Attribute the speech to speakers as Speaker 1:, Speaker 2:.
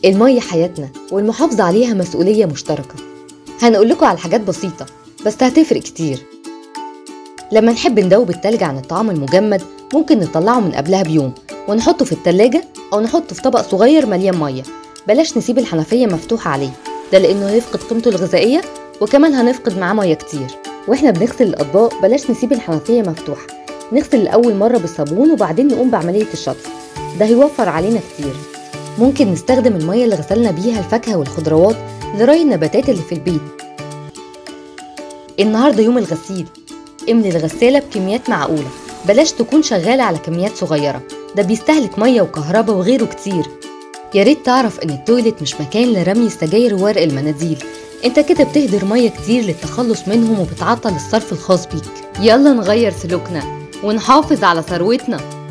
Speaker 1: المية حياتنا والمحافظة عليها مسؤولية مشتركة هنقول لكم على حاجات بسيطة بس هتفرق كتير لما نحب ندوب التلج عن الطعام المجمد ممكن نطلعه من قبلها بيوم ونحطه في التلاجة أو نحطه في طبق صغير مليان مية بلاش نسيب الحنفية مفتوحة عليه ده لأنه هيفقد قيمته الغذائية وكمان هنفقد معاه مية كتير واحنا بنغسل الأطباق بلاش نسيب الحنفية مفتوحة نغسل لأول مرة بالصابون وبعدين نقوم بعملية الشطف ده هيوفر علينا كتير ممكن نستخدم المية اللي غسلنا بيها الفاكهة والخضروات لري النباتات اللي في البيت النهاردة يوم الغسيل املي الغسالة بكميات معقولة بلاش تكون شغالة على كميات صغيرة ده بيستهلك مية وكهرباء وغيره كتير يا ريت تعرف ان التويلت مش مكان لرمي السجاير وورق المناديل انت كده بتهدر مية كتير للتخلص منهم وبتعطل الصرف الخاص بيك يلا نغير سلوكنا ونحافظ على ثروتنا